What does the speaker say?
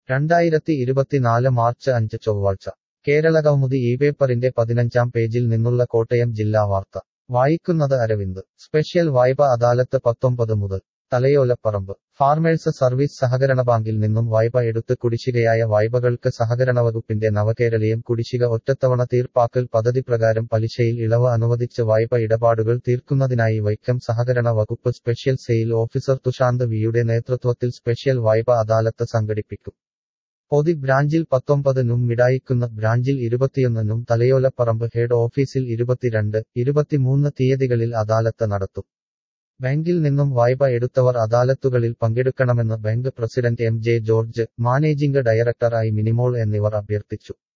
രണ്ടായിരത്തി ഇരുപത്തിനാല് മാർച്ച് അഞ്ച് ചൊവ്വാഴ്ച കേരളകൗമുദി ഈ പേപ്പറിന്റെ പതിനഞ്ചാം പേജിൽ നിന്നുള്ള കോട്ടയം ജില്ലാ വാർത്ത വായിക്കുന്നത് അരവിന്ദ് സ്പെഷ്യൽ വായ്പ അദാലത്ത് പത്തൊമ്പത് മുതൽ തലയോലപ്പറമ്പ് ഫാർമേഴ്സ് സർവീസ് സഹകരണ ബാങ്കിൽ നിന്നും വായ്പ എടുത്ത് കുടിശ്ശികയായ വായ്പകൾക്ക് സഹകരണ വകുപ്പിന്റെ നവകേരളീയം കുടിശ്ശിക ഒറ്റത്തവണ തീർപ്പാക്കൽ പദ്ധതി പ്രകാരം പലിശയിൽ ഇളവ് അനുവദിച്ച് വായ്പ ഇടപാടുകൾ തീർക്കുന്നതിനായി വൈക്കം സഹകരണ വകുപ്പ് സ്പെഷ്യൽ സെയിൽ ഓഫീസർ തുഷാന്ത് വിയുടെ നേതൃത്വത്തിൽ സ്പെഷ്യൽ വായ്പ അദാലത്ത് സംഘടിപ്പിക്കും പൊതി ബ്രാഞ്ചിൽ പത്തൊമ്പതിനും മിടായിക്കുന്ന ബ്രാഞ്ചിൽ ഇരുപത്തിയൊന്നിനും തലയോലപ്പറമ്പ് ഹെഡ് ഓഫീസിൽ ഇരുപത്തിരണ്ട് ഇരുപത്തിമൂന്ന് തീയതികളിൽ അദാലത്ത് നടത്തും ബാങ്കിൽ നിന്നും വായ്പ എടുത്തവർ അദാലത്തുകളിൽ പങ്കെടുക്കണമെന്ന് bank president M J George managing director I Minimol എന്നിവർ അഭ്യർത്ഥിച്ചു